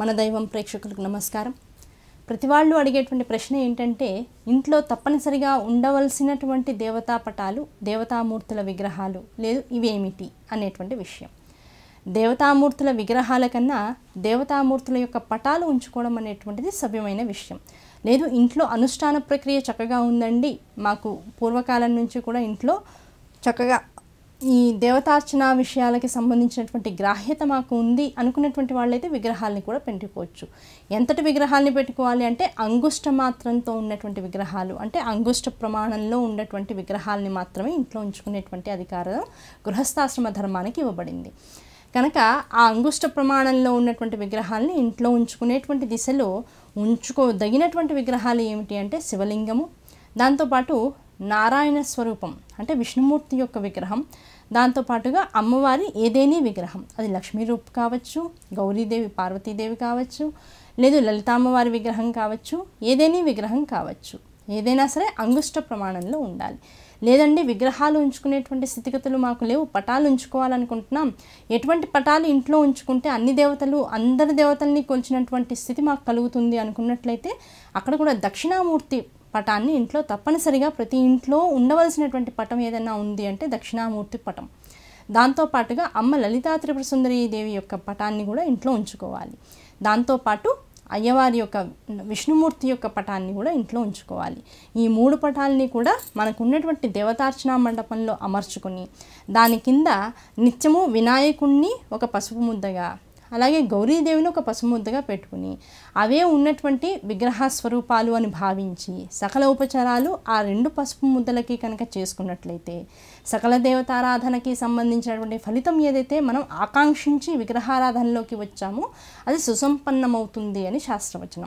మన దైవం ప్రేక్షకులకు నమస్కారం ప్రతి వాళ్ళు అడిగేటువంటి ప్రశ్న ఏంటంటే ఇంట్లో తప్పనిసరిగా ఉండవలసినటువంటి దేవతా పటాలు దేవతామూర్తుల విగ్రహాలు లేదు ఇవేమిటి అనేటువంటి విషయం దేవతామూర్తుల విగ్రహాల కన్నా దేవతామూర్తుల యొక్క పటాలు ఉంచుకోవడం అనేటువంటిది సభ్యమైన విషయం లేదు ఇంట్లో అనుష్ఠాన ప్రక్రియ చక్కగా ఉందండి మాకు పూర్వకాలం నుంచి కూడా ఇంట్లో చక్కగా ఈ దేవతార్చన విషయాలకి సంబంధించినటువంటి గ్రాహ్యత మాకు ఉంది అనుకున్నటువంటి వాళ్ళైతే విగ్రహాలని కూడా పెట్టుకోవచ్చు ఎంతటి విగ్రహాలని పెట్టుకోవాలి అంటే అంగుష్ట మాత్రంతో ఉన్నటువంటి విగ్రహాలు అంటే అంగుష్ట ప్రమాణంలో ఉన్నటువంటి విగ్రహాలని మాత్రమే ఇంట్లో ఉంచుకునేటువంటి అధికారం గృహస్థాశ్రమ ధర్మానికి ఇవ్వబడింది కనుక ఆ అంగుష్ట ప్రమాణంలో ఉన్నటువంటి విగ్రహాలని ఇంట్లో ఉంచుకునేటువంటి దిశలో ఉంచుకోదగినటువంటి విగ్రహాలు ఏమిటి అంటే శివలింగము దాంతోపాటు నారాయణ స్వరూపం అంటే విష్ణుమూర్తి యొక్క విగ్రహం దాంతోపాటుగా అమ్మవారి ఏదేని విగ్రహం అది లక్ష్మీ రూప్ కావచ్చు గౌరీదేవి పార్వతీదేవి కావచ్చు లేదు లలితామ్మవారి విగ్రహం కావచ్చు ఏదేని విగ్రహం కావచ్చు ఏదైనా సరే అంగుష్ట ప్రమాణంలో ఉండాలి లేదండి విగ్రహాలు ఉంచుకునేటువంటి స్థితిగతులు మాకు లేవు పటాలు ఉంచుకోవాలనుకుంటున్నాం ఎటువంటి పటాలు ఇంట్లో ఉంచుకుంటే అన్ని దేవతలు అందరి దేవతల్ని కొలిచినటువంటి స్థితి మాకు కలుగుతుంది అనుకున్నట్లయితే అక్కడ కూడా దక్షిణామూర్తి పటాన్ని ఇంట్లో తప్పనిసరిగా ప్రతి ఇంట్లో ఉండవలసినటువంటి పటం ఏదైనా ఉంది అంటే దక్షిణామూర్తి పటం దాంతోపాటుగా అమ్మ లలితా త్రిపుర సుందరీ దేవి యొక్క పటాన్ని కూడా ఇంట్లో ఉంచుకోవాలి దాంతోపాటు అయ్యవారి యొక్క విష్ణుమూర్తి యొక్క పటాన్ని కూడా ఇంట్లో ఉంచుకోవాలి ఈ మూడు పటాలని కూడా మనకు ఉన్నటువంటి దేవతార్చనా మండపంలో అమర్చుకొని దాని కింద నిత్యము వినాయకుణ్ణి ఒక పసుపు ముద్దగా అలాగే గౌరీదేవిని ఒక పసుముద్దగా పెట్టుకుని అవే ఉన్నటువంటి విగ్రహ స్వరూపాలు అని భావించి సకల ఉపచారాలు ఆ రెండు పసుపు ముద్దలకి కనుక చేసుకున్నట్లయితే సకల దేవతారాధనకి సంబంధించినటువంటి ఫలితం ఏదైతే మనం ఆకాంక్షించి విగ్రహారాధనలోకి వచ్చామో అది సుసంపన్నమవుతుంది అని శాస్త్రవచనం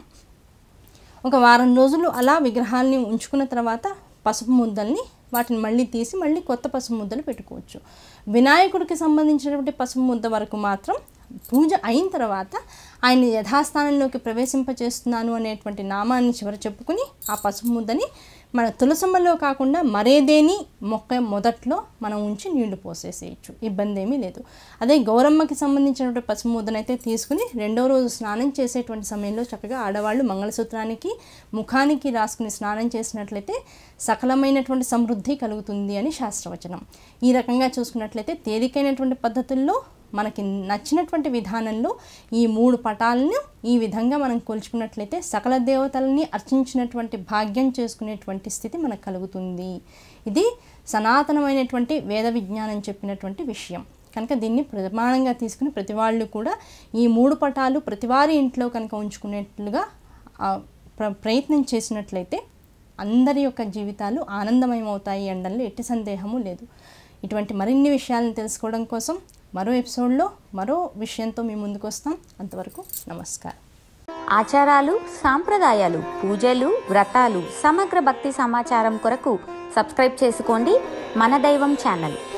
ఒక వారం రోజులు అలా విగ్రహాల్ని ఉంచుకున్న తర్వాత పసుపు ముద్దల్ని వాటిని మళ్ళీ తీసి మళ్ళీ కొత్త పసుపు ముద్దలు పెట్టుకోవచ్చు వినాయకుడికి సంబంధించినటువంటి పసుపు ముద్ద వరకు మాత్రం పూజ అయిన తర్వాత ఆయన యథాస్థానంలోకి ప్రవేశింపచేస్తున్నాను అనేటువంటి నామాన్ని చివర చెప్పుకుని ఆ పసుపు ముద్దని మన తులసమ్మలో కాకుండా మరేదేని మొక్క మొదట్లో మనం ఉంచి నీళ్లు పోసేసేయచ్చు ఇబ్బంది ఏమీ లేదు అదే గౌరమ్మకి సంబంధించినటువంటి పసుపు ముద్దనైతే తీసుకుని రెండో రోజు స్నానం చేసేటువంటి సమయంలో చక్కగా ఆడవాళ్ళు మంగళసూత్రానికి ముఖానికి రాసుకుని స్నానం చేసినట్లయితే సకలమైనటువంటి సమృద్ధి కలుగుతుంది అని శాస్త్రవచనం ఈ రకంగా చూసుకున్నట్లయితే తేలికైనటువంటి పద్ధతుల్లో మనకి నచ్చినటువంటి విధానంలో ఈ మూడు పటాలను ఈ విధంగా మనం కొలుచుకున్నట్లయితే సకల దేవతలని అర్చించినటువంటి భాగ్యం చేసుకునేటువంటి స్థితి మనకు కలుగుతుంది ఇది సనాతనమైనటువంటి వేద విజ్ఞానం చెప్పినటువంటి విషయం కనుక దీన్ని ప్రమాణంగా తీసుకుని ప్రతి వాళ్ళు కూడా ఈ మూడు పటాలు ప్రతివారి ఇంట్లో కనుక ఉంచుకునేట్లుగా ప్ర ప్రయత్నం చేసినట్లయితే అందరి యొక్క జీవితాలు ఆనందమయమవుతాయి అనడంలో ఎట్టి సందేహము లేదు ఇటువంటి మరిన్ని విషయాలను తెలుసుకోవడం కోసం మరో ఎపిసోడ్లో మరో విషయంతో మీ ముందుకు వస్తాం అంతవరకు నమస్కారం ఆచారాలు సాంప్రదాయాలు పూజలు వ్రతాలు సమగ్ర భక్తి సమాచారం కొరకు సబ్స్క్రైబ్ చేసుకోండి మన దైవం ఛానల్